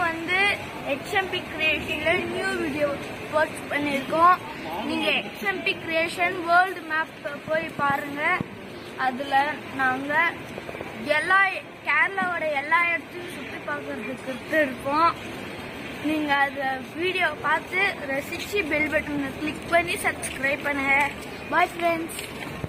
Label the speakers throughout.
Speaker 1: வந்து ஹெச்எம்பி கிரியேஷனில் new video post பண்ணியிருக்கோம் நீங்கள் ஹெச்எம்பி கிரியேஷன் வேர்ல்டு மேப் போய் பாருங்கள் அதில் நாங்கள் எல்லா கேரளாவோட எல்லா இடத்தையும் சுற்றி பார்க்கறதுக்கு இருப்போம் நீங்கள் அதை வீடியோ பார்த்து ரசித்து பெல் பட்டனை கிளிக் பண்ணி சப்ஸ்கிரைப் பண்ணுங்கள் bye friends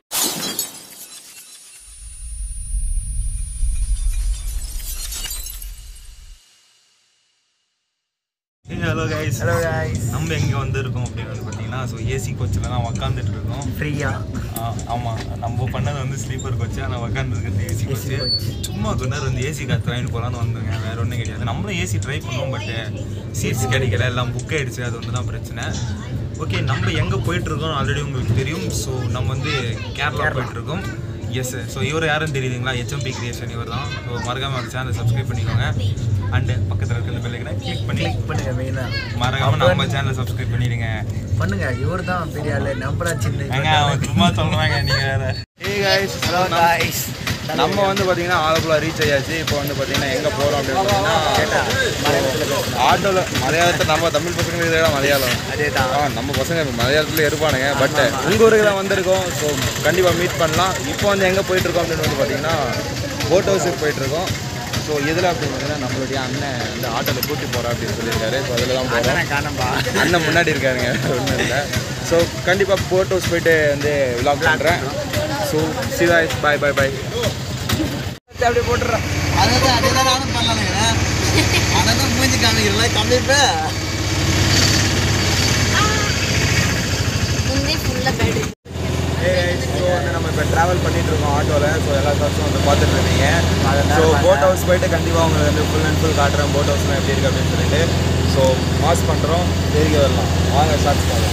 Speaker 2: hello guys
Speaker 3: hello guys
Speaker 2: நம்ம எங்கே வந்திருக்கோம் அப்படின்னு வந்து பார்த்தீங்கன்னா ஸோ ஏசி கோச்சில் தான் உக்காந்துட்டு இருக்கோம்
Speaker 3: ஃப்ரீயா
Speaker 2: ஆமாம் நம்ம பண்ணது வந்து ஸ்லீப்பர் கோச்சு ஆனால் உக்காந்துருக்கிறது ஏசி கோச்சு
Speaker 3: coach.
Speaker 2: சும்மா கொஞ்ச நேரம் வந்து ஏசி காற்று வாங்கிட்டு போகலான்னு வந்தோங்க வேற ஒன்றும் கிடையாது நம்மளும் ஏசி ட்ரை பண்ணோம் பட் சீட்ஸ் கிடைக்கல எல்லாம் புக் ஆயிடுச்சு அது ஒன்று தான் பிரச்சனை ஓகே நம்ம எங்கே போயிட்டுருக்கோம் ஆல்ரெடி உங்களுக்கு தெரியும் ஸோ நம்ம வந்து கேரளா போயிட்டுருக்கோம் எஸ் ஸோ இவர் யாருன்னு தெரியுதுங்களா ஹெச்எம்பி கிரியேஷன் இவர் தான் ஸோ மறக்காம அவர் சேனலை சப்ஸ்கிரைப் பண்ணிக்கோங்க அண்டு பக்கத்தில் இருக்கிற பெல்லைக்கனை கிளிக் பண்ணி
Speaker 3: கிளிக் பண்ணுங்க மெயினா
Speaker 2: மறக்காம நம்ம சேனலை சப்ஸ்கிரைப் பண்ணிடுங்க
Speaker 3: பண்ணுங்க இவர் தான் பெரிய ஆளு நம்மளா சின்ன
Speaker 2: ஏங்க அவன் சும்மா சொல்றாங்க நீங்க வேற ஏய் गाइस
Speaker 3: ஹலோ காய்ஸ்
Speaker 2: நம்ம வந்து பாத்தீங்கன்னா ஆலப்புழா ரீச் ஆயாச்சு இப்போ வந்து பாத்தீங்கன்னா எங்க போறோம் அப்படின்னு பார்த்தீங்கன்னா ஆட்டோல மலையாளத்தை நம்ம தமிழ் பசங்க விட மலையாளம்
Speaker 3: அதே தான்
Speaker 2: ஆ, நம்ம பசங்க இப்ப மலையாளத்துல இருப்பானுங்க பட் உங்க ஊருக்கு தான் வந்திருக்கோம் ஸோ கண்டிப்பா மீட் பண்ணலாம் இப்போ வந்து எங்க போயிட்டு இருக்கோம் அப்படின்னு வந்து பாத்தீங்கன்னா போட் ஹவுஸுக்கு போயிட்டு இருக்கோம் ஸோ எதில் அப்படின்னு பார்த்தீங்கன்னா நம்மளுடைய அண்ணன் இந்த ஆட்டோவில் கூட்டி போகிறோம் அப்படின்னு சொல்லியிருக்காரு ஸோ அதில் தான் போகிறோம்
Speaker 3: காணம்பா
Speaker 2: அண்ணன் முன்னாடி இருக்காருங்க ஒன்றும் இல்லை ஸோ கண்டிப்பாக போட் ஹவுஸ் போயிட்டு வந்து விலாக் பண்ணுறேன் ஸோ சிதா பாய் பாய் பாய் அப்படி போட்டுறேன்
Speaker 3: அதான் அதே தான் நானும் பண்ணலானுங்க அதான் மூஞ்சி காமிக்கிறல கம்மிப்ப
Speaker 1: முன்னே ஃபுல்லாக பேடு
Speaker 2: ஸோ வந்து நம்ம இப்போ ட்ராவல் பண்ணிட்டு இருக்கோம் ஆட்டோவில் ஸோ எல்லா காசும் வந்து பார்த்துட்டு இருந்தீங்க ஸோ போட் ஹவுஸ் போயிட்டு கண்டிப்பாக உங்களுக்கு வந்து ஃபுல் அண்ட் ஃபுல் காட்டுறேன் போட் ஹவுஸ்லாம் எப்படி இருக்குது அப்படின்னு சொல்லிட்டு ஸோ பாஸ் பண்ணுறோம் தெரிவிக்க வரலாம் வாங்க ஷார்ட்ஸ் பார்க்கலாம்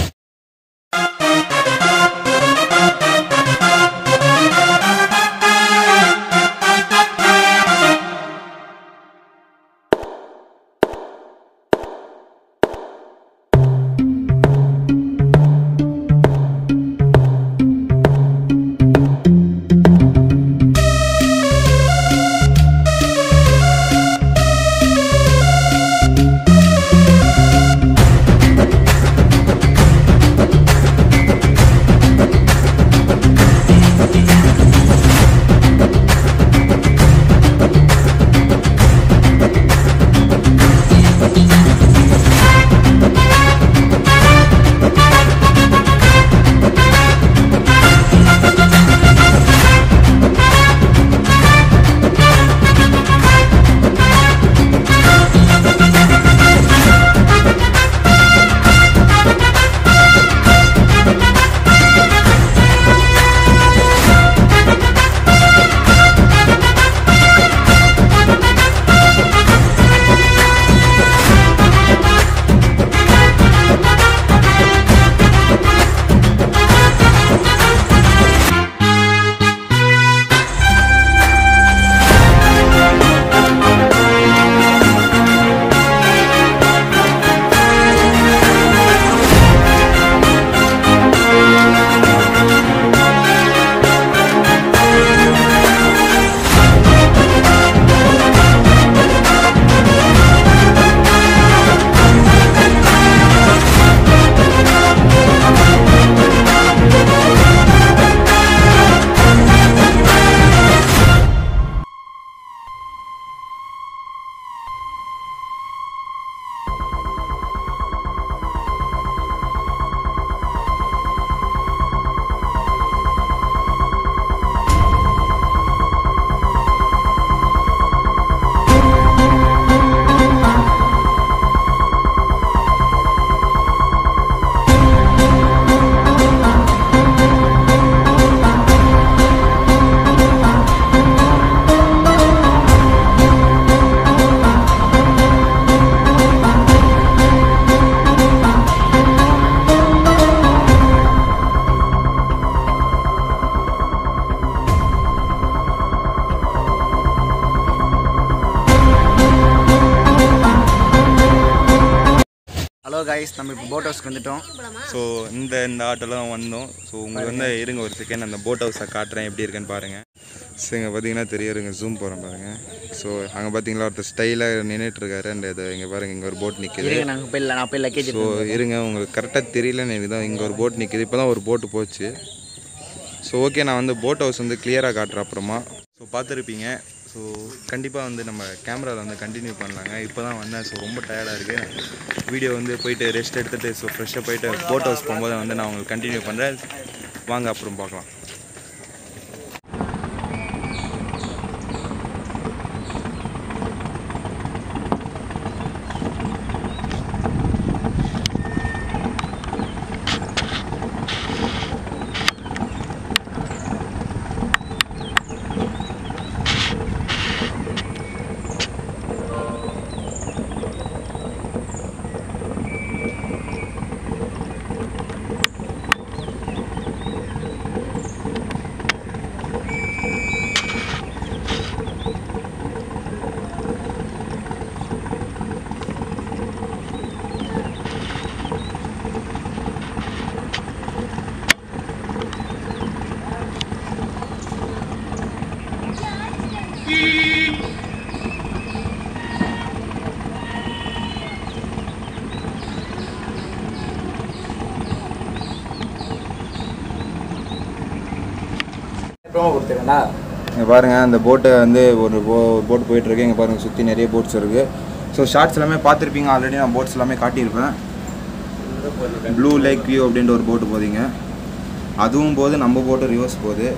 Speaker 3: ஹலோ காய்ஸ் நம்ம இப்போ போட் ஹவுஸ்க்கு வந்துட்டோம்
Speaker 2: ஸோ இந்த இந்த ஆட்டோலாம் வந்தோம் ஸோ உங்களுக்கு வந்து இருங்க ஒரு செகண்ட் அந்த போட் ஹவுஸை காட்டுறேன் எப்படி இருக்குன்னு பாருங்கள் ஸோ இங்கே பார்த்தீங்கன்னா தெரியும் இருங்க ஜூம் போகிறேன் பாருங்கள் ஸோ அங்கே பார்த்தீங்களா ஒருத்தர் ஸ்டைலாக நின்றுட்டு இருக்காரு அண்ட் இது இங்கே பாருங்க இங்கே ஒரு போட் நிற்கிது
Speaker 3: இருங்க நாங்கள் போய் நான் போய் லக்கேஜ்
Speaker 2: ஸோ இருங்க உங்களுக்கு கரெக்டாக தெரியலன்னு எனக்கு தான் இங்கே ஒரு போட் நிற்கிது இப்போ தான் ஒரு போட்டு போச்சு ஸோ ஓகே நான் வந்து போட் ஹவுஸ் வந்து கிளியராக காட்டுறேன் அப்புறமா ஸோ பார்த்துருப்பீங்க ஸோ கண்டிப்பாக வந்து நம்ம கேமராவில் வந்து கண்டினியூ பண்ணலாங்க இப்போ தான் வந்தேன் ஸோ ரொம்ப டயர்டாக இருக்குது வீடியோ வந்து போயிட்டு ரெஸ்ட் எடுத்துகிட்டு ஸோ ஃப்ரெஷ்ஷாக போயிட்டு போட் ஹவுஸ் போகும்போது வந்து நான் உங்களுக்கு கண்டினியூ பண்ணுறேன் வாங்க அப்புறம் பார்க்கலாம்
Speaker 3: ப்ரோமோ கொடுத்துருக்கேன்டா
Speaker 2: இங்கே பாருங்கள் அந்த போட்டை வந்து ஒரு போ ஒரு போட் போயிட்டுருக்கு இங்கே பாருங்கள் சுற்றி நிறைய போட்ஸ் இருக்குது ஸோ ஷார்ட்ஸ் எல்லாமே பார்த்துருப்பீங்க ஆல்ரெடி நான் போட்ஸ் எல்லாமே காட்டியிருப்பேன் ப்ளூ லேக் வியூ அப்படின்ற ஒரு போட்டு போதீங்க அதுவும் போது நம்ம போட்டு ரிவர்ஸ் போகுது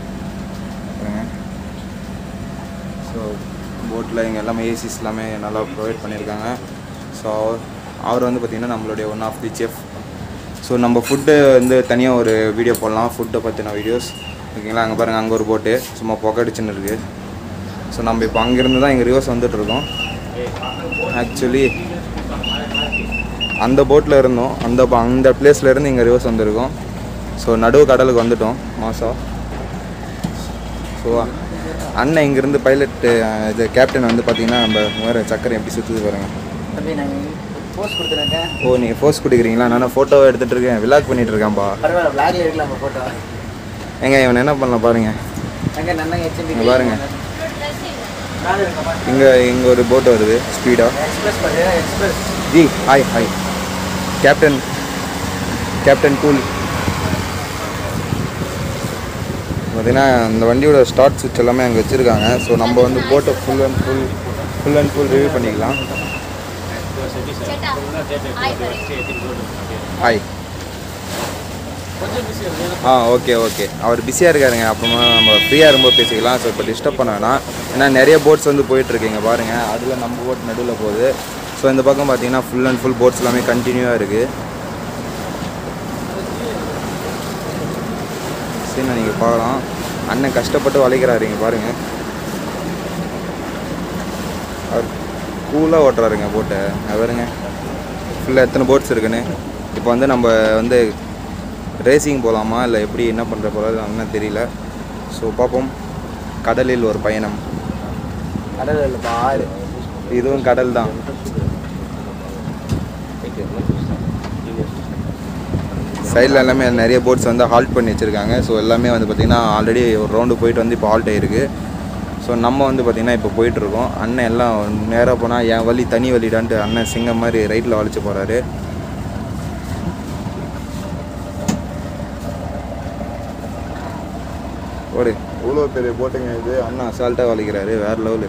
Speaker 2: ஸோ போட்டில் இங்கே எல்லாமே ஏசிஸ் எல்லாமே நல்லா ப்ரொவைட் பண்ணியிருக்காங்க ஸோ அவர் வந்து பார்த்திங்கன்னா நம்மளுடைய one of the chef so நம்ம ஃபுட்டு வந்து தனியாக ஒரு வீடியோ போடலாம் ஃபுட்டை பற்றின வீடியோஸ் ஓகேங்களா அங்கே பாருங்கள் அங்கே ஒரு போட்டு சும்மா புகடிச்சுன்னு இருக்குது ஸோ நம்ம இப்போ அங்கேருந்து தான் இங்கே ரிவர்ஸ் வந்துட்டுருக்கோம் ஆக்சுவலி அந்த போட்டில் இருந்தோம் அந்த ப- அந்த பிளேஸ்ல இருந்து இங்கே ரிவர்ஸ் வந்திருக்கோம் ஸோ நடுவு கடலுக்கு வந்துட்டோம் மாதம் ஸோ அண்ணன் இங்கேருந்து பைலட் இது கேப்டன் வந்து பார்த்தீங்கன்னா நம்ம வேறு சக்கரை எப்படி சுற்றுது பாருங்க
Speaker 3: தம்பி நாங்கள் போஸ்ட் கொடுத்துருக்கேன்
Speaker 2: ஓ நீங்கள் ஃபோர்ஸ் கொடுக்குறீங்களா நான் ஃபோட்டோவை எடுத்துகிட்டு இருக்கேன் விலாக் பண்ணிட்டு இருக்கேன்ப்பா
Speaker 3: பரவாயில்ல விளாக்ல எடுக்கலாம் நம்ம ஃபோட்டோ
Speaker 2: ஏங்க இவன் என்ன பண்ணலாம் பாருங்க
Speaker 3: எங்கே நன்னா ஹெச்எம்பி
Speaker 2: இங்க பாருங்க இங்கே இங்கே ஒரு போட் வருது ஸ்பீடாக
Speaker 3: எக்ஸ்பிரஸ் பாரு எக்ஸ்பிரஸ்
Speaker 2: ஜி hi hi captain captain cool பார்த்தீங்கன்னா இந்த வண்டியோட ஸ்டார்ட் சுவிட்ச் எல்லாமே அங்கே வச்சுருக்காங்க ஸோ நம்ம வந்து போட்டை full and full full and full review பண்ணிக்கலாம் ஹாய் ஆ ஓகே ஓகே அவர் பிஸியாக இருக்காருங்க அப்புறமா நம்ம ஃப்ரீயாக இருக்கும்போது பேசிக்கலாம் ஸோ இப்போ டிஸ்டர்ப் பண்ண வேணாம் ஏன்னா நிறைய போட்ஸ் வந்து போயிட்டுருக்கீங்க பாருங்கள் அதில் நம்ம போட் நடுவில் போகுது ஸோ இந்த பக்கம் பார்த்தீங்கன்னா ஃபுல் அண்ட் ஃபுல் போட்ஸ் எல்லாமே கண்டினியூவாக இருக்குது சரி நீங்கள் பார்க்கலாம் அண்ணன் கஷ்டப்பட்டு வளைக்கிறாரு இங்கே பாருங்கள் அவர் கூலாக ஓட்டுறாருங்க போட்டை அங்க பாருங்க ஃபுல்லாக எத்தனை போட்ஸ் இருக்குன்னு இப்போ வந்து நம்ம வந்து ரேசிங் போகலாமா இல்லை எப்படி என்ன பண்ணுற போகிறது அண்ணன் தெரியல ஸோ பார்ப்போம் கடலில் ஒரு பயணம்
Speaker 3: கடல் இல்லைப்பா ஆறு
Speaker 2: இதுவும் கடல் தான் சைடில் எல்லாமே நிறைய போட்ஸ் வந்து ஹால்ட் பண்ணி வச்சுருக்காங்க ஸோ எல்லாமே வந்து பார்த்திங்கன்னா ஆல்ரெடி ஒரு ரவுண்டு போயிட்டு வந்து இப்போ ஹால்ட் ஆகிருக்கு ஸோ நம்ம வந்து பார்த்திங்கன்னா இப்போ போயிட்டுருக்கோம் அண்ணன் எல்லாம் நேராக போனால் என் வழி தனி வழிடான்ட்டு அண்ணன் சிங்கம் மாதிரி ரைட்டில் வளைச்சு போகிறாரு ஒரு இவ்வளோ பெரிய போட்டுங்க இது அண்ணா அசால்ட்டாக வலிக்கிறாரு வேறு லெவலு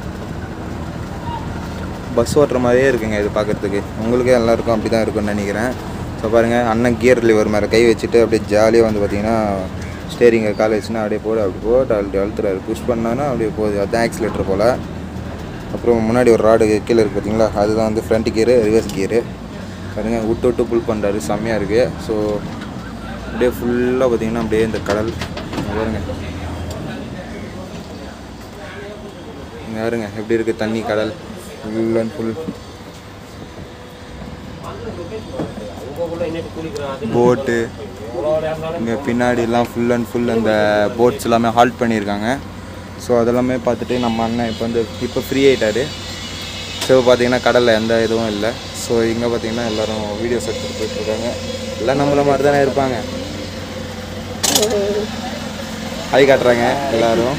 Speaker 2: பஸ் ஓட்டுற மாதிரியே இருக்குங்க இது பார்க்குறதுக்கு உங்களுக்கே எல்லாருக்கும் அப்படி தான் இருக்கும்னு நினைக்கிறேன் ஸோ பாருங்கள் அண்ணன் கியர் லிவர் மேலே கை வச்சுட்டு அப்படியே ஜாலியாக வந்து பார்த்தீங்கன்னா ஸ்டேரிங்கை கால் வச்சுன்னா அப்படியே போடு அப்படி போட்டு அப்படி அழுத்துறாரு புஷ் பண்ணானா அப்படியே போகுது அதுதான் ஆக்சிலேட்டர் போல் அப்புறம் முன்னாடி ஒரு ராடு கீழே இருக்குது பார்த்தீங்களா அதுதான் வந்து ஃப்ரண்ட் கியரு ரிவர்ஸ் கியரு பாருங்க விட்டு விட்டு புல் பண்ணுறாரு செம்மையாக இருக்குது ஸோ அப்படியே ஃபுல்லாக பார்த்தீங்கன்னா அப்படியே இந்த கடல் இங்க பாருங்க இங்க பாருங்க எப்படி இருக்குது தண்ணி கடல் ஃபுல் அண்ட் ஃபுல் போட்டு இங்கே பின்னாடிலாம் ஃபுல் அண்ட் ஃபுல் அந்த போட்ஸ் எல்லாமே ஹால்ட் பண்ணியிருக்காங்க ஸோ அதெல்லாமே பார்த்துட்டு நம்ம அண்ணன் இப்போ வந்து இப்போ ஃப்ரீ ஆகிட்டாரு ஸோ பார்த்தீங்கன்னா கடலில் எந்த இதுவும் இல்லை ஸோ இங்கே பார்த்தீங்கன்னா எல்லாரும் வீடியோஸ் எடுத்துகிட்டு போயிட்டுருக்காங்க எல்லாம் நம்மள மாதிரி தானே இருப்பாங்க கை காட்டுறாங்க எல்லாரும்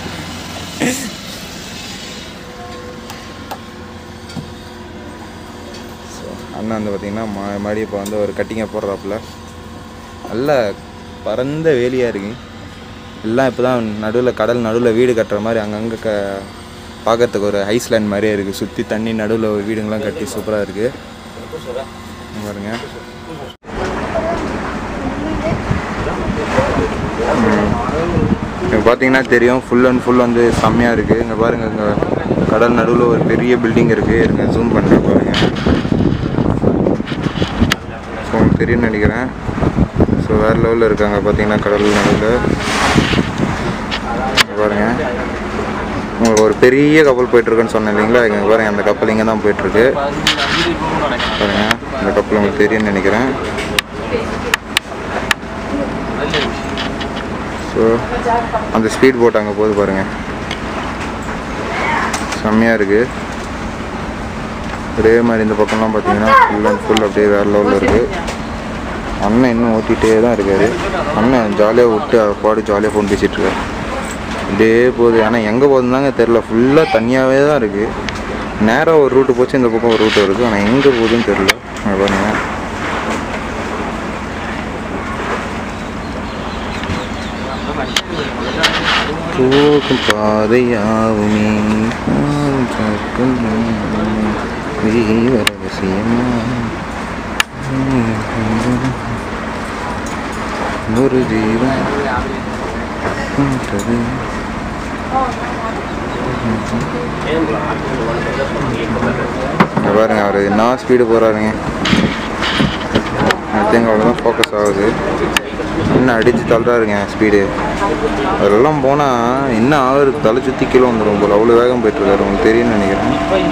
Speaker 2: ஸோ அண்ணன் வந்து பார்த்திங்கன்னா மா மறுபடியும் இப்போ வந்து ஒரு கட்டிங்கை போடுறாப்புல நல்ல பரந்த வேலியாக இருக்கு எல்லாம் இப்போ தான் நடுவில் கடல் நடுவில் வீடு கட்டுற மாதிரி அங்கங்கே க பார்க்கறதுக்கு ஒரு ஐஸ்லேண்ட் மாதிரியே இருக்குது சுற்றி தண்ணி நடுவில் ஒரு வீடுங்களாம் கட்டி சூப்பராக இருக்குது பாருங்க இங்கே பார்த்தீங்கன்னா தெரியும் ஃபுல் அண்ட் ஃபுல் வந்து செம்மையாக இருக்குது இங்கே பாருங்கள் இங்கே கடல் நடுவில் ஒரு பெரிய பில்டிங் இருக்குது இருங்க ஜூம் பண்ணுறேன் பாருங்கள் ஸோ உங்களுக்கு தெரியும்னு நினைக்கிறேன் ஸோ வேறு லெவலில் இருக்காங்க பார்த்தீங்கன்னா கடல் நடுவில் இங்க பாருங்க உங்களுக்கு ஒரு பெரிய கப்பல் போயிட்டுருக்குன்னு சொன்னேன் இல்லைங்களா இங்கே பாருங்க அந்த கப்பல் இங்கே தான் போயிட்டுருக்கு பாருங்க இந்த கப்பல் உங்களுக்கு தெரியும்னு நினைக்கிறேன் ஸோ அந்த ஸ்பீட் போட் அங்கே போகுது பாருங்க செம்மையாக இருக்குது ஒரே மாதிரி இந்த பக்கம்லாம் பார்த்தீங்கன்னா ஃபுல் அண்ட் ஃபுல் அப்படியே வேறு லெவலில் இருக்குது அண்ணன் இன்னும் ஓட்டிகிட்டே தான் இருக்காரு அண்ணன் ஜாலியாக விட்டு அவர் பாடு ஜாலியாக ஃபோன் பேசிகிட்டு இருக்காரு அப்படியே போகுது ஆனால் எங்கே போகுதுந்தாங்க தெரில ஃபுல்லாக தனியாகவே தான் இருக்குது நேராக ஒரு ரூட்டு போச்சு இந்த பக்கம் ஒரு ரூட் வருது ஆனால் எங்கே போகுதுன்னு தெரில அங்க பாருங்க போகும் பாதையாவுமே ரகசியமா ஒரு ஜீவன் உண்டது. இங்க பாருங்க அவர் என்ன ஸ்பீடு போகிறாருங்க அடுத்தங்க அவ்வளோதான் ஃபோக்கஸ் ஆகுது இன்னும் அடித்து தள்ளுறாருங்க ஸ்பீடு அதெல்லாம் போனால் என்ன ஆகுது தலை சுற்றி கீழே வந்துடும் போல் அவ்வளோ வேகம் போயிட்டுருக்காரு உங்களுக்கு தெரியும்னு நினைக்கிறேன்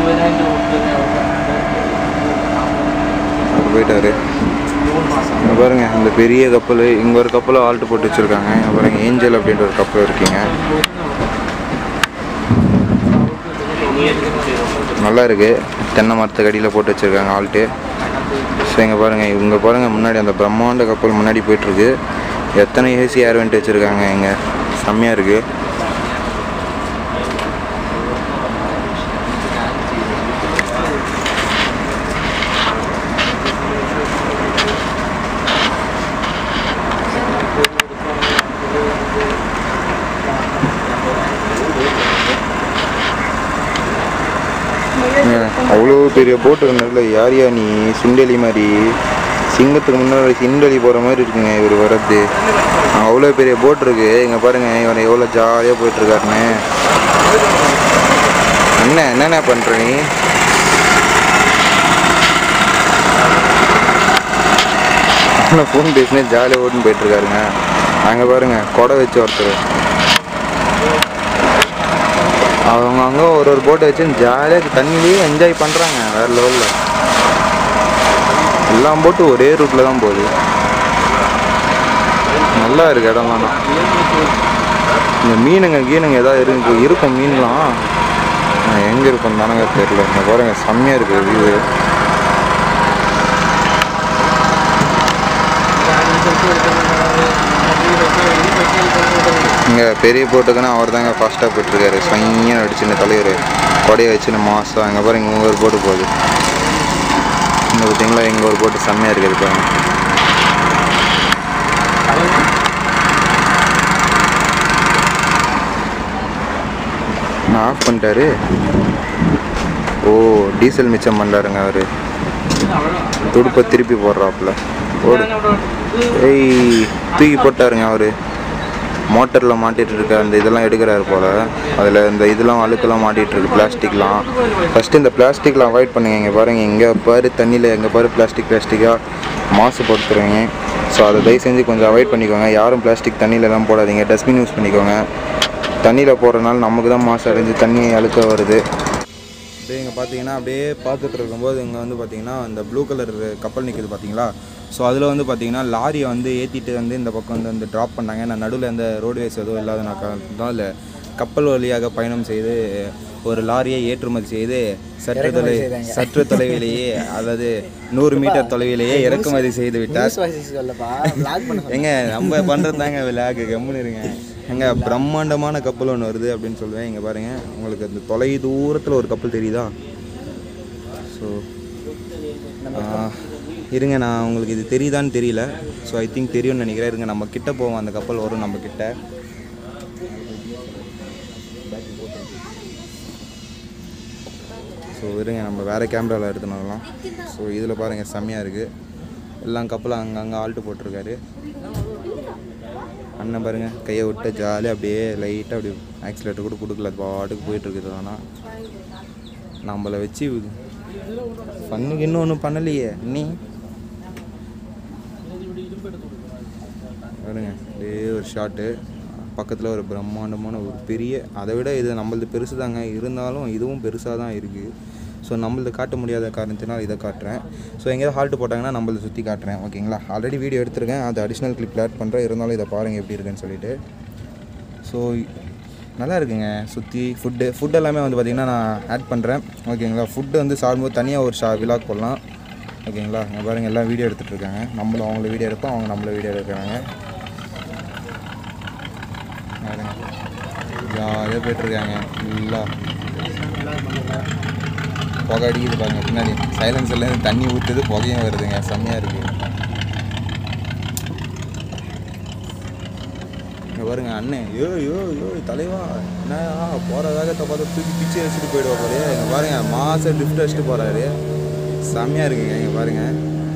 Speaker 2: அவர் போயிட்டாரு இங்க பாருங்க இந்த பெரிய கப்பல் இங்கே ஒரு கப்பல் ஆல்ட்டு போட்டு வச்சுருக்காங்க இங்க பாருங்க ஏஞ்சல் அப்படின்ற ஒரு கப்பல் இருக்கீங்க நல்லா இருக்கு தென்னை மரத்துக்கு அடியில் போட்டு வச்சுருக்காங்க ஆல்ட்டு ஸோ இங்கே பாருங்கள் இவங்க பாருங்கள் முன்னாடி அந்த பிரம்மாண்ட கப்பல் முன்னாடி போயிட்டுருக்கு எத்தனை ஏசி ஏர் வெண்ட் வச்சுருக்காங்க இங்கே செம்மையாக இருக்குது அவ்வளோ பெரிய போட்டு இருந்ததுல யார் யா நீ சுண்டலி மாதிரி சிங்கத்துக்கு முன்னாடி சிண்டலி போகிற மாதிரி இருக்குங்க இவர் வர்றது அவ்வளோ பெரிய போட் இருக்கு இங்கே பாருங்க இவர் எவ்வளோ ஜாலியாக போயிட்டுருக்காருன்னு என்ன என்னென்ன பண்ணுற நீ ஃபோன் பேசினே ஜாலியாக ஓட்டுன்னு போயிட்டுருக்காருங்க அங்கே பாருங்க கொடை வச்சு ஒருத்தர் அவங்க அங்கே ஒரு ஒரு போட்டை வச்சு ஜாலியாக தண்ணிலேயே என்ஜாய் பண்ணுறாங்க வேறு லெவலில் எல்லாம் போட்டு ஒரே ரூட்டில் தான் போகுது நல்லா இருக்கு இடம்லாம் இந்த மீனுங்க கீனுங்க ஏதாவது இருக்கு இருக்கும் மீன்லாம் நான் எங்கே இருக்கும் தானங்க தெரியல இங்கே பாருங்க செம்மையாக இருக்குது வியூ இங்கே பெரிய போட்டுக்குன்னா அவர் தாங்க ஃபாஸ்ட்டாக போயிட்டுருக்காரு சையன்னு அடிச்சுன்னு தலைவர் கொடையை வச்சுன்னு மாதம் இங்கே பாருங்க இங்கே ஒரு போட்டு போகுது இங்கே பார்த்தீங்களா இங்கே ஒரு போட்டு செம்மையாக இருக்குது பாருங்க நான் ஆஃப் பண்ணிட்டாரு ஓ டீசல் மிச்சம் பண்ணுறாருங்க அவர் துடுப்பை திருப்பி போடுறாப்புல ஓடு ஏய் தூக்கி போட்டாருங்க அவர் மோட்டரில் மாட்டிட்டு இருக்க அந்த இதெல்லாம் எடுக்கிறாரு போல் அதில் இந்த இதெல்லாம் அழுக்கெல்லாம் மாட்டிட்டு இருக்கு பிளாஸ்டிக்லாம் ஃபஸ்ட்டு இந்த பிளாஸ்டிக்லாம் அவாய்ட் பண்ணுங்க இங்கே பாருங்க இங்கே பாரு தண்ணியில் எங்கே பாரு பிளாஸ்டிக் பிளாஸ்டிக்காக மாசுபடுத்துறீங்க ஸோ அதை தயவு செஞ்சு கொஞ்சம் அவாய்ட் பண்ணிக்கோங்க யாரும் பிளாஸ்டிக் தண்ணியிலலாம் போடாதீங்க டஸ்ட்பின் யூஸ் பண்ணிக்கோங்க தண்ணியில் போடுறதுனால நமக்கு தான் மாசு அடைஞ்சு தண்ணி அழுக்க வருது அப்படியே இங்கே பார்த்தீங்கன்னா அப்படியே பார்த்துட்டு இருக்கும்போது இங்கே வந்து பார்த்தீங்கன்னா இந்த ப்ளூ கலர் கப்பல் நிற்குது பார்த்தீங்களா ஸோ அதில் வந்து பார்த்தீங்கன்னா லாரியை வந்து ஏற்றிட்டு வந்து இந்த பக்கம் வந்து வந்து ட்ராப் பண்ணாங்க நான் நடுவில் எந்த ரோடுவேஸ் எதுவும் இல்லாதனாக்கா தான் இல்லை கப்பல் வழியாக பயணம் செய்து ஒரு லாரியை ஏற்றுமதி செய்து சற்று
Speaker 3: இறக்குமதி
Speaker 2: தொலை
Speaker 3: செய்தாங்க.
Speaker 2: சற்று தொலைவிலேயே அதாவது நூறு மீட்டர் தொலைவிலேயே இறக்குமதி செய்து விட்டார்
Speaker 3: நியூஸ் வாய்ஸ் சொல்லப்பா vlog பண்ண சொன்னேன்.
Speaker 2: எங்க நம்ம பண்ணுறது தாங்க விளையாக்கு கம்முன்னு இருங்க எங்க பிரம்மாண்டமான கப்பல் ஒன்று வருது அப்படின்னு சொல்லுவேன் இங்கே பாருங்க உங்களுக்கு அந்த தொலை தூரத்தில் ஒரு கப்பல் தெரியுதா ஸோ இருங்க நான் உங்களுக்கு இது தெரியுதான்னு தெரியல ஸோ ஐ திங்க் தெரியும்னு நினைக்கிறேன் இருங்க நம்ம கிட்ட போவோம் அந்த கப்பல் வரும் நம்ம கிட்ட ஸோ இருங்க நம்ம வேறு கேமராவில் எடுத்துன்னு வரலாம் ஸோ இதில் பாருங்கள் செம்மையாக இருக்குது எல்லாம் கப்பலும் அங்கங்கே ஆல்ட்டு போட்டிருக்காரு அண்ணன் பாருங்க கையை விட்டு ஜாலியாக அப்படியே லைட்டாக அப்படி ஆக்சிலேட்டர் கூட கொடுக்கல அது பாட்டுக்கு போயிட்டு இருக்குது ஆனால் நம்மளை வச்சு பண்ணுக்கு இன்னும் ஒன்றும் பண்ணலையே நீ பாருங்க அப்படியே ஒரு ஷாட்டு பக்கத்தில் ஒரு பிரம்மாண்டமான ஒரு பெரிய அதை விட இது நம்மளது பெருசு தாங்க இருந்தாலும் இதுவும் பெருசாக தான் இருக்குது ஸோ நம்மளது காட்ட முடியாத காரணத்தினால் இதை காட்டுறேன் ஸோ எங்கேயாவது ஹால்ட் போட்டாங்கன்னா நம்மளது சுற்றி காட்டுறேன் ஓகேங்களா ஆல்ரெடி வீடியோ எடுத்திருக்கேன் அது அடிஷ்னல் கிளிப்பில் ஆட் பண்ணுறேன் இருந்தாலும் இதை பாருங்கள் எப்படி இருக்குன்னு சொல்லிட்டு ஸோ நல்லா இருக்குங்க சுற்றி ஃபுட்டு ஃபுட் எல்லாமே வந்து பார்த்திங்கன்னா நான் ஆட் பண்ணுறேன் ஓகேங்களா ஃபுட்டு வந்து சாப்பிடும்போது தனியாக ஒரு ஷா விலாக் போடலாம் ஓகேங்களா இங்கே பாருங்கள் எல்லாம் வீடியோ எடுத்துகிட்டு இருக்காங்க நம்மளும் அவங்கள வீடியோ எடுப்போம் அவங்க நம்மள வீடியோ எடுக்கிறாங்க ஜாலியாக போயிட்டுருக்காங்க ஃபுல்லாக புகை அடிக்குது பாருங்க பின்னாடி சைலன்சர்லேருந்து தண்ணி ஊற்றுது புகையும் வருதுங்க செம்மையாக இருக்குது இங்கே பாருங்க அண்ணன் யோ யோ யோ தலைவா என்ன போகிற வேகத்தை பார்த்தா தூக்கி பிச்சு வச்சுட்டு போயிடுவா போலே இங்கே பாருங்க மாதம் லிஃப்ட் வச்சுட்டு போகிறாரு செம்மையாக இருக்குங்க இங்கே பாருங்க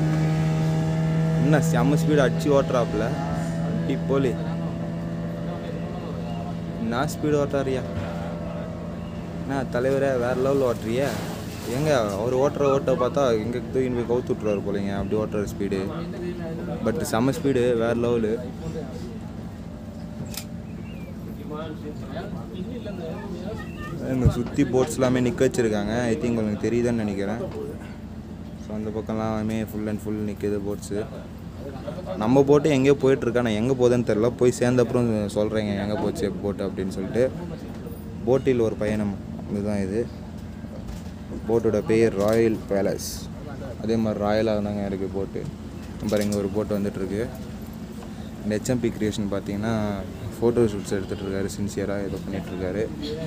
Speaker 2: என்ன செம்ம ஸ்பீடு அடிச்சு ஓட்டுறாப்புல அடி போலி என்ன ஸ்பீடு ஓட்டுறாரியா என்ன தலைவரே வேறு லெவலில் ஓட்டுறியா எங்க அவர் ஓட்டுற ஓட்ட பார்த்தா எங்கே தூக்கின்னு போய் கவுத்து விட்ருவாரு போலங்க அப்படி ஓட்டுற ஸ்பீடு பட் செம்ம ஸ்பீடு வேறு லெவலு இந்த சுற்றி போட்ஸ் எல்லாமே நிற்க வச்சுருக்காங்க ஐ திங்க் உங்களுக்கு தெரியுதுன்னு நினைக்கிறேன் ஸோ அந்த பக்கம்லாமே ஃபுல் அண்ட் ஃபுல் நிற்கிது போட்ஸு நம்ம போட்டு எங்கேயோ போயிட்டுருக்கா நான் எங்கே போகுதுன்னு தெரில போய் சேர்ந்த அப்புறம் சொல்கிறேங்க எங்கே போச்சு போட்டு அப்படின்னு சொல்லிட்டு போட்டில் ஒரு பயணம் இதுதான் இது போட்டோட பேர் ராயல் பேலஸ் அதே மாதிரி ராயலாக தாங்க இருக்குது போட்டு பாருங்க ஒரு போட்டு வந்துட்டுருக்கு இந்த ஹெச்எம்பி கிரியேஷன் பார்த்தீங்கன்னா ஃபோட்டோ ஷூட்ஸ் எடுத்துகிட்டு இருக்காரு சின்சியராக ஏதோ பண்ணிகிட்ருக்காரு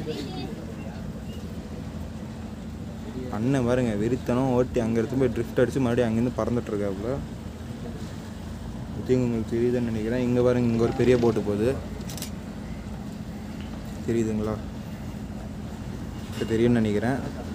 Speaker 2: அண்ணன் பாருங்க வெறித்தனம் ஓட்டி அங்கே எடுத்து போய் ட்ரிஃப்ட் அடித்து மறுபடியும் அங்கேருந்து பறந்துட்டு இருக்காப்புல திங்க் உங்களுக்கு தெரியுதுன்னு நினைக்கிறேன் இங்கே பாருங்க இங்கே ஒரு பெரிய போட்டு போகுது தெரியுதுங்களா இப்போ தெரியும்னு நினைக்கிறேன்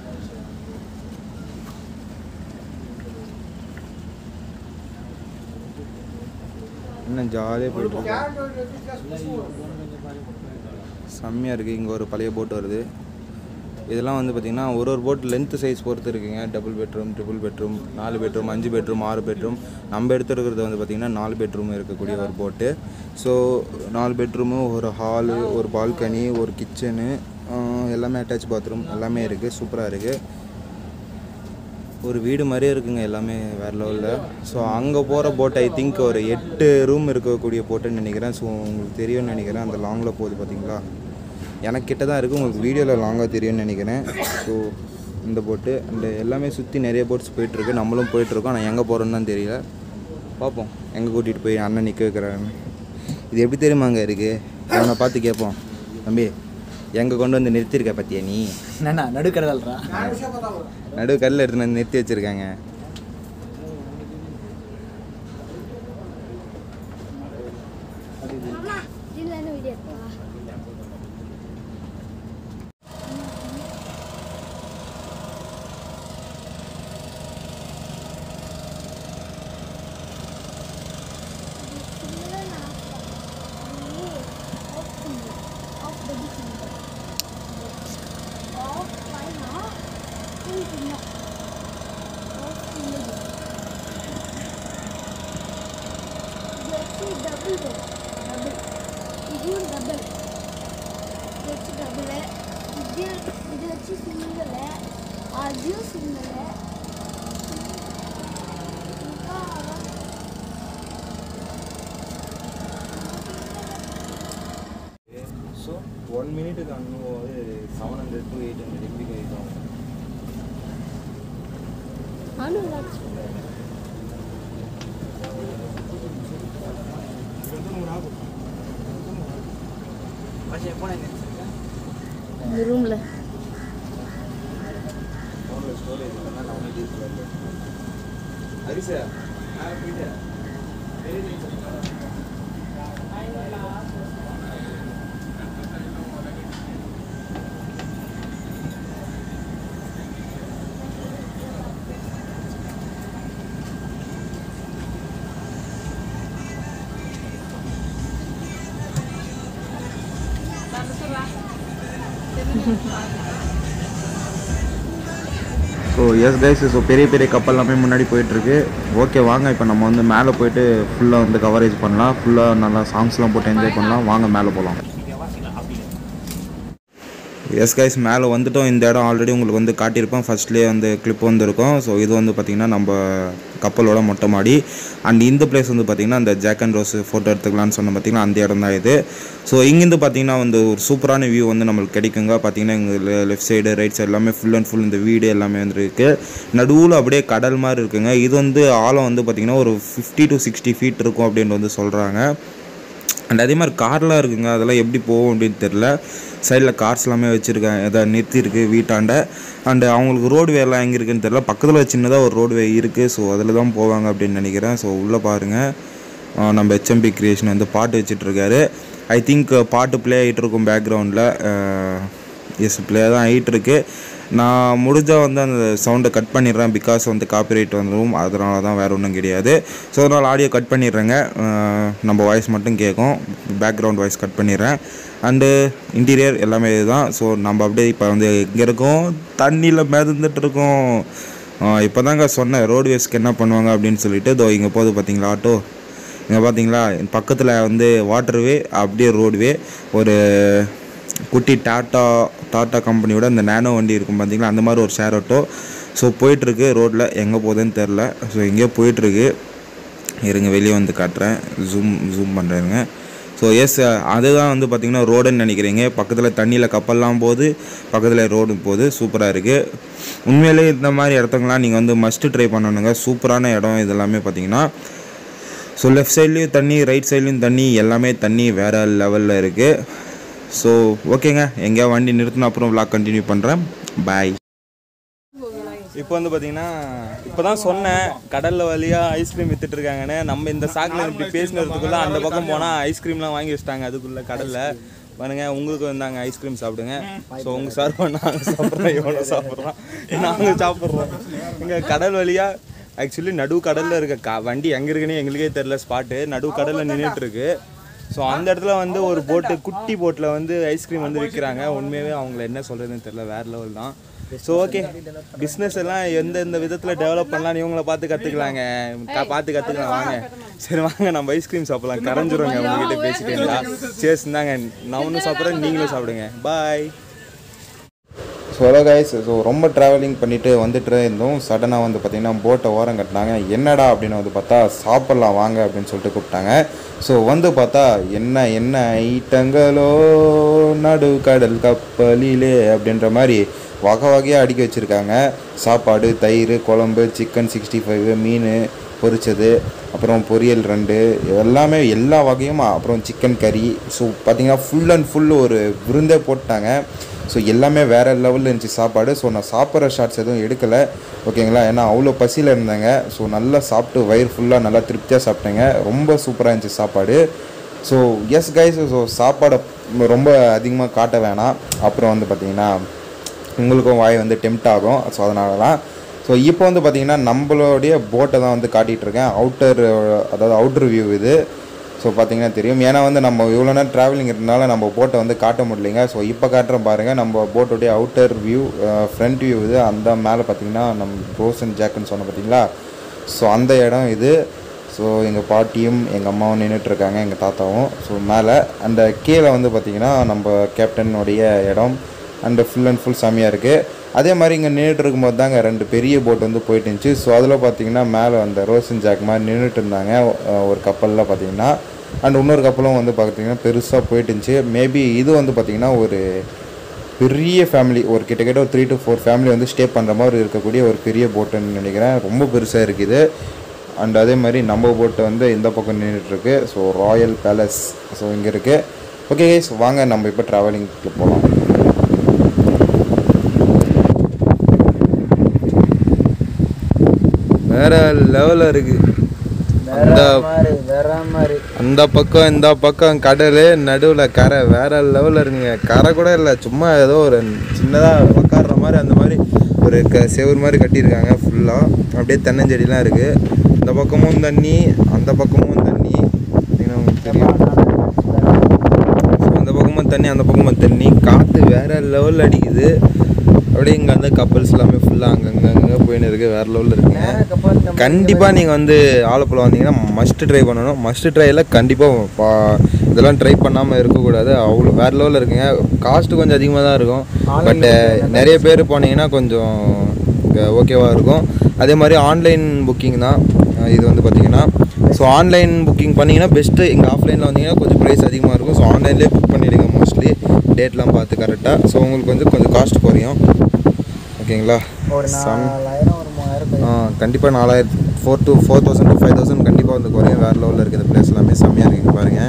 Speaker 2: இன்னும் ஜாலியாக போயிட்டு இருக்கு செம்மையாக இருக்குது இங்கே ஒரு பழைய போட் வருது இதெல்லாம் வந்து பார்த்திங்கன்னா ஒரு ஒரு போட் லென்த் சைஸ் பொறுத்து இருக்குங்க டபுள் பெட்ரூம் ட்ரிபிள் பெட்ரூம் நாலு பெட்ரூம் அஞ்சு பெட்ரூம் ஆறு பெட்ரூம் நம்ம எடுத்துருக்கிறது வந்து பார்த்திங்கன்னா நாலு பெட்ரூம் இருக்கக்கூடிய ஒரு போட்டு ஸோ நாலு பெட்ரூமு ஒரு ஹாலு ஒரு பால்கனி ஒரு கிச்சனு எல்லாமே அட்டாச் பாத்ரூம் எல்லாமே இருக்குது சூப்பராக இருக்குது ஒரு வீடு மாதிரியே இருக்குங்க எல்லாமே வேறு லெவலில் ஸோ அங்கே போகிற போட் ஐ திங்க் ஒரு எட்டு ரூம் இருக்கக்கூடிய போட்டுன்னு நினைக்கிறேன் ஸோ உங்களுக்கு தெரியும்னு நினைக்கிறேன் அந்த லாங்கில் போகுது பார்த்தீங்களா எனக்கு கிட்ட தான் இருக்குது உங்களுக்கு வீடியோவில் லாங்காக தெரியும்னு நினைக்கிறேன் ஸோ இந்த போட்டு அந்த எல்லாமே சுற்றி நிறைய போட்ஸ் போயிட்டுருக்கு நம்மளும் போயிட்டுருக்கோம் ஆனால் எங்கே போகிறோன்னு தான் தெரியல பார்ப்போம் எங்கே கூட்டிகிட்டு போய் அண்ணன் நிற்க வைக்கிறாருன்னு இது எப்படி தெரியுமாங்க இருக்குது அவனை பார்த்து கேட்போம் தம்பி எங்கே கொண்டு வந்து நிறுத்தியிருக்க பார்த்தியா நீ
Speaker 3: என்னண்ணா நடுக்கடல்றா
Speaker 2: நடு கல்லில் எடுத்துன்னு வந்து நிறுத்தி வச்சுருக்காங்க
Speaker 1: இதில் என்ன வீடியோ இருக்கா டபுள் டபுள் இதுவும் டபுள் இது வச்சு டபுள் இது இது வச்சு சிங்கிள் அதையும் சிங்கிள்
Speaker 2: ஸோ ஒன் மினிட் மினிட்டுக்கு அங்கே seven hundred to eight hundred MB ஆகும்
Speaker 1: இந்த ரூம்ல
Speaker 2: ஃபோனில் ஸ்டோரேஜ் இல்லைன்னா நானே டீல் வரல ஹரிசா நான் போயிட்டேன்
Speaker 4: ஸோ எஸ் கைஸ் ஸோ பெரிய பெரிய கப்பல் எல்லாமே முன்னாடி போயிட்டுருக்கு ஓகே வாங்க இப்போ நம்ம வந்து மேலே போயிட்டு ஃபுல்லாக வந்து கவரேஜ் பண்ணலாம் ஃபுல்லாக நல்லா சாங்ஸ்லாம் போட்டு என்ஜாய் பண்ணலாம் வாங்க மேலே போகலாம் எஸ் கைஸ் மேலே வந்துட்டோம் இந்த இடம் ஆல்ரெடி உங்களுக்கு வந்து காட்டியிருப்போம் ஃபர்ஸ்ட்லேயே வந்து கிளிப் வந்துருக்கும் ஸோ இது வந்து பார்த்திங்கன்னா நம்ம கப்பலோட மொட்டை மாடி அண்ட் இந்த பிளேஸ் வந்து பார்த்திங்கன்னா அந்த ஜாக் அண்ட் ரோஸ் ஃபோட்டோ எடுத்துக்கலாம்னு சொன்ன பார்த்திங்கன்னா அந்த இடம் தான் இது ஸோ இங்கேருந்து பார்த்திங்கன்னா வந்து ஒரு சூப்பரான வியூ வந்து நம்மளுக்கு கிடைக்குங்க பார்த்திங்கன்னா இங்கே லெஃப்ட் சைடு ரைட் சைடு எல்லாமே ஃபுல் அண்ட் ஃபுல் இந்த வீடு எல்லாமே வந்து இருக்குது நடுவில் அப்படியே கடல் மாதிரி இருக்குங்க இது வந்து ஆழம் வந்து பார்த்திங்கன்னா ஒரு ஃபிஃப்டி டு சிக்ஸ்டி ஃபீட் இருக்கும் அப்படின்னு வந்து சொல்கிறாங்க அண்ட் அதே மாதிரி கார்லாம் இருக்குங்க அதெல்லாம் எப்படி போகும் அப்படின்னு தெரில சைடில் கார்ஸ் எல்லாமே வச்சுருக்காங்க எதாவது நிறுத்தியிருக்கு வீட்டாண்ட அண்டு அவங்களுக்கு ரோடுவே எல்லாம் எங்கே இருக்குன்னு தெரில பக்கத்தில் சின்னதாக ஒரு ரோடுவே இருக்குது ஸோ அதில் தான் போவாங்க அப்படின்னு நினைக்கிறேன் ஸோ உள்ளே பாருங்கள் நம்ம ஹெச்எம்பி கிரியேஷன் வந்து பாட்டு வச்சிட்ருக்காரு ஐ திங்க் பாட்டு ப்ளே ஆகிட்டு இருக்கும் பேக்ரவுண்டில் எஸ் ப்ளே தான் ஆகிட்டு இருக்கு நான் முடிஞ்சால் வந்து அந்த சவுண்டை கட் பண்ணிடுறேன் பிகாஸ் வந்து காப்பிரைட் வந்துடும் அதனால தான் வேறு ஒன்றும் கிடையாது ஸோ அதனால் ஆடியோ கட் பண்ணிடுறேங்க அஹ் நம்ம வாய்ஸ் மட்டும் கேட்கும் பேக்ரவுண்ட் வாய்ஸ் கட் பண்ணிடுறேன் அண்டு இன்டீரியர் எல்லாமே இதுதான் ஸோ நம்ம அப்படியே இப்போ வந்து எங்கே இருக்கோம் தண்ணியில் மிதந்துட்டு இருக்கோம் இப்போ தாங்க சொன்னேன் ரோட்வேஸ்க்கு என்ன பண்ணுவாங்க அப்படின்னு சொல்லிட்டு இதோ இங்கே போகுது பார்த்தீங்களா ஆட்டோ இங்கே பார்த்தீங்களா பக்கத்தில் வந்து வாட்டர்வே அப்படியே ரோடுவே ஒரு குட்டி டாட்டா டாட்டா கம்பெனியோட இந்த நேனோ வண்டி இருக்கும் பார்த்தீங்களா அந்த மாதிரி ஒரு ஷேர் ஆட்டோ ஸோ போயிட்டுருக்கு ரோட்டில் எங்கே போகுதுன்னு தெரில ஸோ எங்கேயோ போயிட்டுருக்கு இருங்க வெளியே வந்து காட்டுறேன் ஜூம் ஜூம் பண்ணுறேங்க ஸோ எஸ் அதுதான் வந்து பார்த்திங்கன்னா ரோடுன்னு நினைக்கிறீங்க பக்கத்தில் தண்ணியில் கப்பல்லாம் போகுது பக்கத்தில் ரோடு போகுது சூப்பராக இருக்குது உண்மையிலே இந்த மாதிரி இடத்துங்கலாம் நீங்கள் வந்து மஸ்ட்டு ட்ரை பண்ணணுங்க சூப்பரான இடம் இதெல்லாமே பார்த்தீங்கன்னா ஸோ லெஃப்ட் சைட்லேயும் தண்ணி ரைட் சைட்லேயும் தண்ணி எல்லாமே தண்ணி வேறு லெவலில் இருக்குது ஸோ ஓகேங்க எங்கேயா வண்டி நிறுத்தின அப்புறம் vlog கண்டினியூ பண்ணுறேன் பாய்
Speaker 2: இப்போ வந்து பார்த்தீங்கன்னா இப்போ தான் சொன்னேன் கடலில் வழியாக ஐஸ்கிரீம் வித்துட்டு இருக்காங்கன்னு நம்ம இந்த சாக்கில் இப்படி பேசினதுக்குள்ளே அந்த பக்கம் போனால் ஐஸ்கிரீம்லாம் வாங்கி வச்சிட்டாங்க அதுக்குள்ளே கடலில் பாருங்க உங்களுக்கு வந்தாங்க ஐஸ்கிரீம் சாப்பிடுங்க ஸோ உங்கள் சார் நாங்கள் சாப்பிட்றோம் எவ்வளோ சாப்பிட்றோம் நாங்கள் சாப்பிட்றோம் இங்கே கடல் வழியாக ஆக்சுவலி நடு கடலில் இருக்க கா வண்டி எங்கே இருக்குன்னு எங்களுக்கே தெரில ஸ்பாட்டு நடு கடலில் நின்றுட்டு இருக்கு ஸோ அந்த இடத்துல வந்து ஒரு போட்டு குட்டி போட்டில் வந்து ஐஸ்கிரீம் வந்து விற்கிறாங்க உண்மையாகவே அவங்கள என்ன சொல்கிறதுன்னு தெரில வேறு லெவல் தான் ஸோ ஓகே பிஸ்னஸ் எல்லாம் எந்த எந்த விதத்தில் டெவலப் பண்ணலாம் இவங்கள பார்த்து கற்றுக்கலாங்க பார்த்து கற்றுக்கலாம் வாங்க சரி வாங்க நம்ம ஐஸ்கிரீம் சாப்பிடலாம் கரைஞ்சிருங்க உங்ககிட்ட பேசிட்டு இருந்தா சரி இந்தாங்க நான் ஒன்றும் சாப்பிட்றேன் நீங்களும் சாப்பிடுங்க bye
Speaker 4: so hello guys so ரொம்ப ட்ராவலிங் பண்ணிட்டு வந்துட்டு இருந்தோம் சடனாக வந்து பார்த்திங்கன்னா போட்டை ஓரம் கட்டினாங்க என்னடா அப்படின்னு வந்து பார்த்தா சாப்பிட்லாம் வாங்க அப்படின்னு சொல்லிட்டு கூப்பிட்டாங்க ஸோ வந்து பார்த்தா என்ன என்ன ஐட்டங்களோ நடு கடல் கப்பலிலே அப்படின்ற மாதிரி வகை வகையாக அடுக்கி வச்சுருக்காங்க சாப்பாடு தயிர் குழம்பு சிக்கன் சிக்ஸ்டி ஃபைவ் மீன் பொரிச்சது அப்புறம் பொரியல் ரெண்டு எல்லாமே எல்லா வகையும் அப்புறம் சிக்கன் கறி ஸோ பார்த்தீங்கன்னா ஃபுல் அண்ட் ஃபுல் ஒரு விருந்தே போட்டாங்க ஸோ எல்லாமே வேறு லெவலில் இருந்துச்சு சாப்பாடு ஸோ நான் சாப்பிட்ற ஷார்ட்ஸ் எதுவும் எடுக்கலை ஓகேங்களா ஏன்னா அவ்வளோ பசியில் இருந்தாங்க ஸோ நல்லா சாப்பிட்டு வயிறு ஃபுல்லாக நல்லா திருப்தியாக சாப்பிட்டேங்க ரொம்ப சூப்பராக இருந்துச்சு சாப்பாடு ஸோ எஸ் கைஸ் ஸோ சாப்பாடை ரொம்ப அதிகமாக காட்ட வேணாம் அப்புறம் வந்து பார்த்திங்கன்னா உங்களுக்கும் வாய் வந்து டெம்ட் ஆகும் ஸோ அதனால தான் ஸோ இப்போ வந்து பார்த்திங்கன்னா நம்மளுடைய போட்டை தான் வந்து காட்டிகிட்டு இருக்கேன் அவுட்டர் அதாவது அவுட்டர் வியூ இது ஸோ பார்த்தீங்கன்னா தெரியும் ஏன்னா வந்து நம்ம இவ்வளோ நேரம் ட்ராவலிங் இருந்தனால நம்ம போட்டை வந்து காட்ட முடியலைங்க ஸோ இப்போ காட்டுறோம் பாருங்கள் நம்ம போட்டோடைய அவுட்டர் வியூ ஃப்ரண்ட் வியூ இது அந்த மேலே பார்த்தீங்கன்னா நம்ம ரோஸ் அண்ட் ஜாக்குன்னு சொன்ன பார்த்தீங்களா ஸோ அந்த இடம் இது ஸோ எங்கள் பாட்டியும் எங்கள் அம்மாவும் நின்றுட்டு இருக்காங்க எங்கள் தாத்தாவும் ஸோ மேலே அந்த கீழே வந்து பார்த்திங்கன்னா நம்ம கேப்டனுடைய இடம் அண்டு ஃபுல் அண்ட் ஃபுல் செம்மையாக இருக்குது அதே மாதிரி இங்கே நின்றுட்டு இருக்கும்போது தாங்க ரெண்டு பெரிய போட் வந்து போயிட்டு இருந்துச்சு ஸோ அதில் பார்த்தீங்கன்னா மேலே அந்த ரோஸ் அண்ட் ஜாக் மாதிரி நின்றுட்டு இருந்தாங்க அஹ் ஒரு கப்பலில் பார்த்தீங்கன்னா அண்ட் இன்னொரு கப்பலும் வந்து பார்த்தீங்கன்னா பெருசாக போயிட்டு இருந்துச்சு மேபி இது வந்து பார்த்திங்கன்னா ஒரு பெரிய ஃபேமிலி ஒரு கிட்டத்தட்ட ஒரு த்ரீ டு ஃபோர் ஃபேமிலி வந்து ஸ்டே பண்ணுற மாதிரி இருக்கக்கூடிய ஒரு பெரிய போட்டுன்னு நினைக்கிறேன் ரொம்ப பெருசாக இருக்குது அண்ட் அதே மாதிரி நம்ம போட்டு வந்து இந்த பக்கம் நின்றுட்டுருக்கு ஸோ ராயல் பேலஸ் ஸோ இங்கே இருக்குது ஓகே கைஸ் வாங்க நம்ம இப்போ ட்ராவலிங்க்கு போகலாம் வேற லெவலில் இருக்குது அந்த
Speaker 3: வேற மாதிரி
Speaker 4: அந்த பக்கம் இந்த பக்கம் கடல் நடுவில் கரை வேற லெவலில் இருக்குங்க கரை கூட இல்லை சும்மா ஏதோ ஒரு சின்னதாக உக்காடுற மாதிரி அந்த மாதிரி ஒரு க செவுரு மாதிரி கட்டியிருக்காங்க ஃபுல்லாக அப்படியே தென்னஞ்செடிலாம் இருக்குது இந்த பக்கமும் தண்ணி அந்த பக்கமும் தண்ணி பார்த்தீங்கன்னா உங்களுக்கு தெரியும் ஸோ இந்த பக்கமும் தண்ணி அந்த பக்கமும் தண்ணி காற்று வேற லெவலில் அடிக்குது அப்படியே இங்கே வந்து கப்பல்ஸ் எல்லாமே ஃபுல்லாக அங்கங்கே அங்கங்கே போயின்னு இருக்குது வேற லெவலில் இருக்குங்க கண்டிப்பாக நீங்கள் வந்து ஆலப்புழா வந்தீங்கன்னா மஸ்ட் ட்ரை பண்ணணும் மஸ்ட் ட்ரையில் கண்டிப்பாக பா இதெல்லாம் ட்ரை பண்ணாமல் இருக்கக்கூடாது அவ்வளோ வேறு லெவலில் இருக்குங்க காஸ்ட்டு கொஞ்சம் அதிகமாக தான் இருக்கும் பட் நிறைய பேர் போனீங்கன்னா கொஞ்சம் ஓகேவாக இருக்கும் அதே மாதிரி ஆன்லைன் புக்கிங் தான் அஹ் இது வந்து பார்த்தீங்கன்னா ஸோ ஆன்லைன் புக்கிங் பண்ணிங்கன்னா பெஸ்ட்டு இங்கே ஆஃப்லைனில் வந்தீங்கன்னா கொஞ்சம் ப்ரைஸ் அதிகமாக இருக்கும் ஸோ ஆன்லைன்லேயே புக் பண்ணிவிடுங்க மோஸ்ட்லி டேட்லாம் பார்த்து கரெக்டாக ஸோ உங்களுக்கு வந்து கொஞ்சம் காஸ்ட் குறையும் ஓகேங்களா
Speaker 3: ஒரு
Speaker 4: சம்
Speaker 3: நாலாயிரம் ஒரு மூவாயிரம்
Speaker 4: ஆ கண்டிப்பாக நாலாயிரத்து four to four thousand to five thousand கண்டிப்பாக வந்து குறையும் வேறு லெவலில் இருக்குது இந்த பிளேஸ் எல்லாமே செம்மையாக இருக்குங்க பாருங்கள்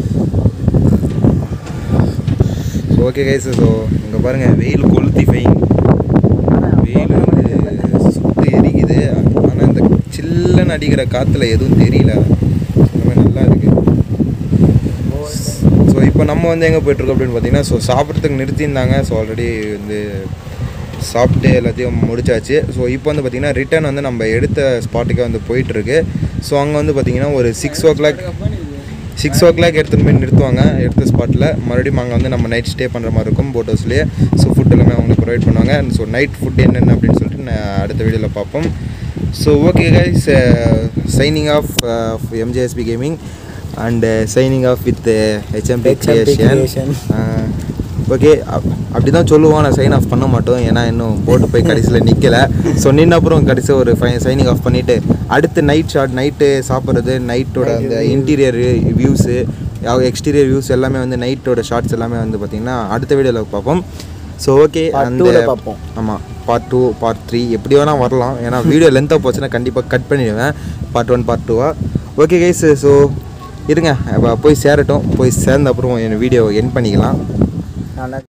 Speaker 4: ஸோ ஓகே கைஸ் ஸோ இங்கே பாருங்கள் வெயில் கொளுத்தி ஃபைன் வெயில் வந்து சுற்றி எரிக்குது ஆனால் இந்த சில்லுன்னு அடிக்கிற காற்றுல எதுவும் தெரியல எல்லாமே நல்லா இருக்குது ஸோ இப்போ நம்ம வந்து எங்கே போயிட்டுருக்கோம் அப்படின்னு பார்த்தீங்கன்னா ஸோ சாப்பிட்றதுக்கு நிறுத்தியிருந்தாங்க ஸோ ஆல்ரெடி வந்து சாப்பிட்டு எல்லாத்தையும் முடிச்சாச்சு ஸோ இப்போ வந்து பார்த்திங்கன்னா ரிட்டர்ன் வந்து நம்ம எடுத்த ஸ்பாட்டுக்கே வந்து போயிட்டுருக்கு ஸோ அங்கே வந்து பார்த்திங்கன்னா ஒரு six o'clock six o'clock எடுத்துகிட்டு போய் நிறுத்துவாங்க எடுத்த ஸ்பாட்டில் மறுபடியும் அங்கே வந்து நம்ம நைட் ஸ்டே பண்ணுற மாதிரி இருக்கும் போட் ஹவுஸ்லேயே ஸோ ஃபுட் எல்லாமே அவங்க ப்ரொவைட் பண்ணுவாங்க ஸோ நைட் ஃபுட் என்னென்ன அப்படின்னு சொல்லிட்டு நான் அடுத்த வீடியோவில் பார்ப்போம் so okay guys signing off MJSP gaming and signing off with HMP creation okay அப்படி தான் சொல்லுவோம் நான் சைன் ஆஃப் பண்ண மாட்டோம் ஏன்னா இன்னும் போட்டு போய் கடைசியில் நிற்கலை ஸோ நின்ன அப்புறம் கடைசி ஒரு ஃபை சைனிங் ஆஃப் பண்ணிவிட்டு அடுத்து நைட் ஷாட் நைட்டு சாப்பிட்றது நைட்டோட அந்த இன்டீரியர் வியூஸு எக்ஸ்டீரியர் வியூஸ் எல்லாமே வந்து நைட்டோட ஷார்ட்ஸ் எல்லாமே வந்து பார்த்திங்கன்னா அடுத்த வீடியோவில் பார்ப்போம் ஸோ ஓகே
Speaker 3: Part
Speaker 4: அந்த
Speaker 3: two ல பார்ப்போம்.
Speaker 4: ஆமாம் பார்ட் டூ பார்ட் த்ரீ எப்படி வேணால் வரலாம் ஏன்னா வீடியோ லென்த்தாக போச்சுன்னா கண்டிப்பாக கட் பண்ணிடுவேன் பார்ட் ஒன் பார்ட் டூவா ஓகே கைஸ் ஸோ இருங்க அப்ப போய் சேரட்டும் போய் சேர்ந்த அப்புறம் என் வீடியோ என் பண்ணிக்கலாம்
Speaker 3: நல்லா